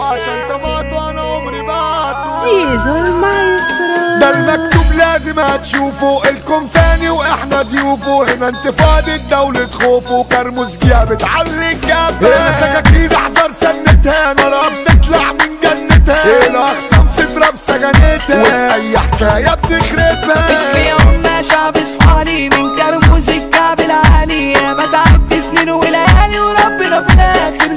وعشان تبعته انا عمري بعته زيزو المايسترو ده المكتوب لازم هتشوفه الكم فاني واحنا ضيوفه هنا انتفاضة دولة خوفه كرموز جياب تعلي الجبهة هنا سكاكين احذر سنتها نار بتطلع من جنتها هنا اخصام في ضرب سجنتها وفي اي حكاية بنخربها اسمي قلنا شعب صحالي من كرموز الكعب العالي ما تعدي سنين وليالي وربنا في الاخر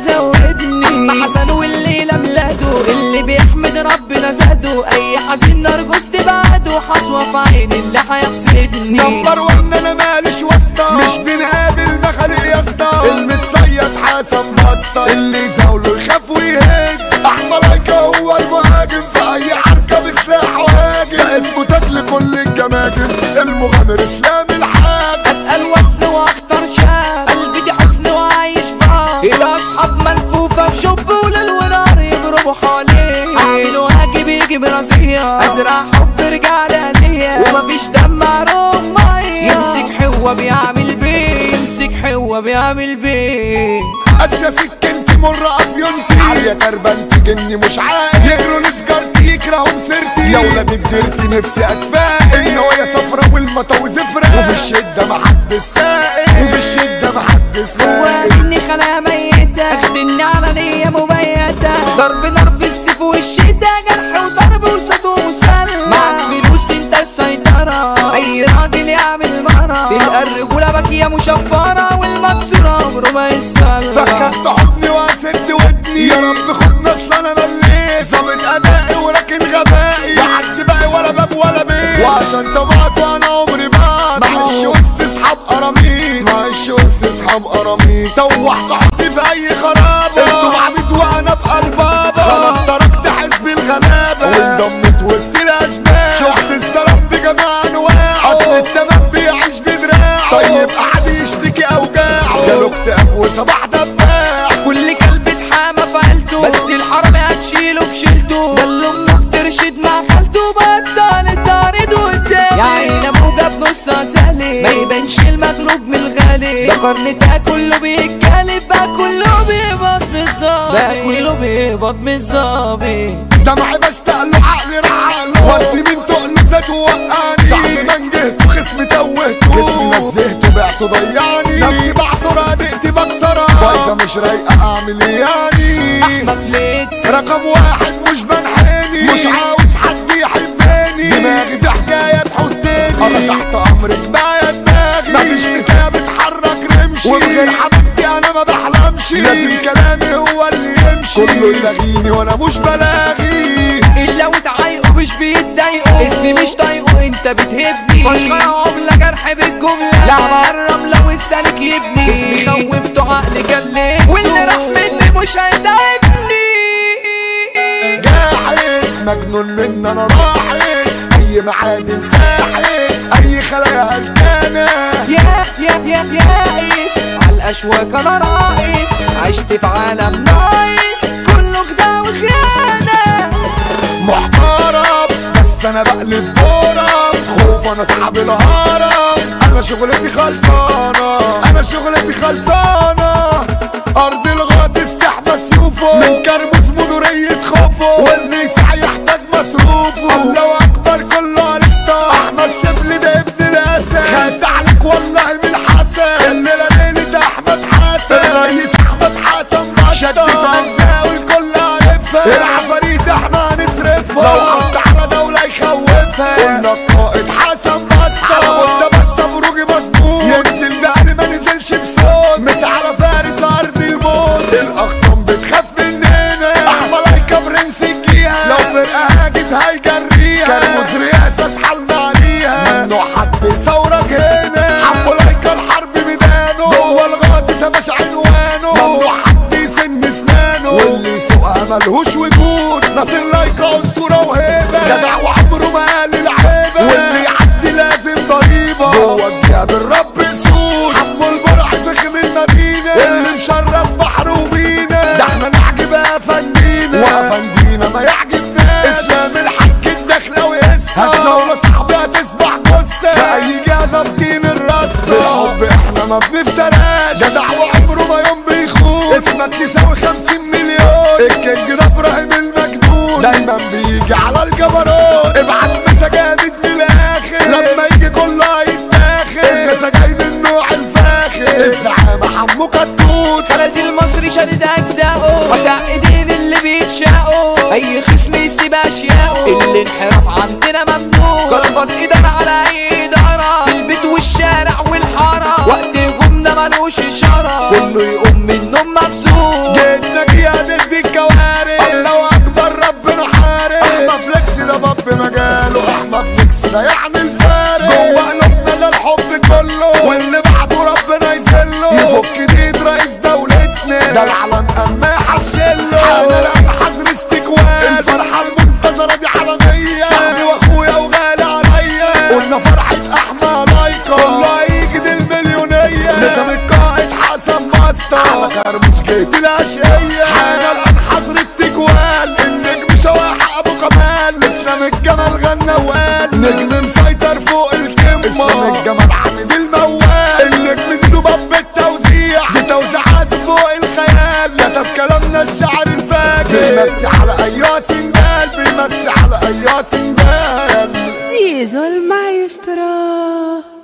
زودني حسن والليلة ميلاده اللي بيحمد ربنا زاده اي حزين نرجس تبعده حصوة في عين اللي هيحسدني نمبر وان انا ماليش واسطة مش بنقابل مخالق يا اسطى المتصيد حسن بسطة اللي زاوله يخاف ويهج احمر هيك هو المهاجم في اي حركة بسلاح وهاجم ده اسمه تاج كل الجماجم المغامر اسلام الحاج اتقل وزن واختار شاب قلبي دي حزن وعايش بقى الاصحاب ملفوفة بشب وليل ونار يضربوا حواليه اعمل واجب يجي براسية ازرع حب رجع لأذية ومفيش دم عروم مية يمسك حوة بيعمل بيه يمسك حوة بيعمل بيه اسيا سكنتي مر افيونتي عالية تربنتي جني مش عاقل يجروا لسجارتي يكرهوا مسيرتي يا ولاد الديرتي نفسي اتفائل النوايا صفرا والمطاوي زفرة وفي الشدة محدش سائل وفي الشدة محدش سائل جواكني خلايا ميتة اخدني على نية مبيتة ضرب نار في السيف والشدة جرح وضرب وسط ومسلم معك فلوس انت السيطرة اي راجل يعمل مرة تلقى الرجولة باكية مشفرة والمكسورة بربع السلة فكرت حضني واسد ودني يا رب خدنا اصل انا مليت ظابط ادائي ولكن غبائي لا حد باقي ولا باب ولا بيت وعشان طبعت وانا عمري بعد معيش وسط اصحاب قراميط معيش وسط اصحاب قراميط توحت حطي في اي خرابه انتوا عبيد وانا بقلبابه خلاص تركت حزب الغلابه وانضمت وسط الاشباب شفت السلام بجميع انواعه اصل التمام بيعيش بدراعه طيب قعد يشتكي اوجاعه جاله اكتئاب وصباح دباع كل كلب اتحامى في عيلته بس الحرامي هتشيله بشيلته ده اللي امه بترشد مع خالته بطل التعريض قدامي يا عين ابوجا بنصها سهل ما يبانش المغلوب من الغالي ده قرنتها كله بيتكلم بقى كله بيقبض بالظابط بقى كله بيقبض بالظابط دمعي بشتاق له عقلي رعاله وزني من تقل زاد ووقاني صاحبي منجهت وخصمي توهته جسمي نزهته بعته ضيعني نفسي بعصر ادقتي بكسرها بايظه مش رايقه اعمل ايه يعني احمى فليكس رقم واحد مش بنحني مش عاوز حد يحبني دماغي في حكايه تحطني انا تحت امرك بقى يا دماغي مفيش حكايه بتحرك رمشي ومن غير حبيبتي انا ما بحلمش لازم كلامي هو اللي يمشي كله يلاغيني وانا مش بلاغي الا وتعايقوا مش بيتضايقوا اسمي مش طايقه انت بتهبني فشخرة عملة جرح بالجملة لعبة الرملة والسالك يبني اسمي خوفته عقلي جليته واللي راح مني مش هيتعبني جاحد مجنون من انا راحت اي معادن ساحت اي خلايا هلكانه يا يا يا يائس على الاشواك انا رايس عشت في عالم نايس كله خداع وخيانة محترم بس انا بقلب بورم خوف انا اصحاب الهرم انا شغلتي خلصانه انا شغلتي خلصانه ارض الغاطس تحبس يوفو من كرموس مدورية خوفو واللي يسعى يحتاج مصروفه الله اكبر كله ارسطا احمد شبل ده ابن الاسد خاس عليك والله من حسن الليله ليله احمد حسن الرئيس احمد حسن بطه شدت اجزاء والكل عارفها العفاريت احنا هنصرفها لو حط على دوله يخوفها قلنا القائد حسن بسطه على ده بسطه بروجي مظبوط ينزل بقى ما نزلش بصوت مس على فارس ارض الموت الاخصام بتخاف مننا احمر هيكا برنس الجيها لو فرقه هاجت هيجريها كرموز رئاسه اسحلنا عليها ممنوع حد يصورك هنا حمو الهيكا الحرب ميدانه جوه الغاطس مش عنوانه ممنوع حد يسن اسنانه واللي يسوقها ملهوش وجود ناصر لايكا اسطوره وهيبه جدع وعمره ما قال العيبه واللي يعدي لازم ضريبه جوه الجاب الرب سود حمو البرع فخم المدينه اللي مشرف بحر ومينا ده احنا نعجب افندينا وافندينا ما يعجبناش اسلام الحج الدخله ويسا هتزول صاحبي هتصبح جثه في اي جازه بتين الرصه الحب احنا ما بنفتراش جدع وعمره ما يوم بيخون اسمك يساوي خمسين مليون الكينج ده ابراهيم يجي على الجبروت ابعت مسا جامد من الاخر لما يجي كله هيتاخر المسا جاي من نوع الفاخر الزعامة حمو كتكوت خالد المصري شدد اجزائه قطع ايدين اللي بيتشاقوا اي خصم يسيب اشياءه الانحراف عندنا ممنوع كربص ايدك على اي اداره في البيت والشارع والحاره وقت هجومنا ملوش اشاره كله يقوم من النوم مبسوط جيتنا يا ضد الكوارث الله اكبر ربنا حارس احمد فليكس ده باب مجاله احمد فليكس ده يعني الفارس جوه قلوبنا ده الحب كله واللي بعده ربنا يذله يفك ايد رئيس دولتنا ده العالم اما يحشله انا لا حظر استجواب الفرحه المنتظره دي عالميه صاحبي واخويا وغالي عليا قلنا فرحه احمد لايكا كله هيجي دي المليونيه نظام القائد حسن باستا على كرموش جيت الاشقيه حاجه الان حظر التجوال النجم شواح ابو كمال اسلام الجمال غنى وقال نجم مسيطر فوق القمه اسلام الجمال عامد الموال النجم زيدو باب التوزيع دي توزيعات فوق الخيال كتب كلامنا الشعر الفاجر بيمسي على اي سنجال بيمسي على اي سنجال Diesel Maestro.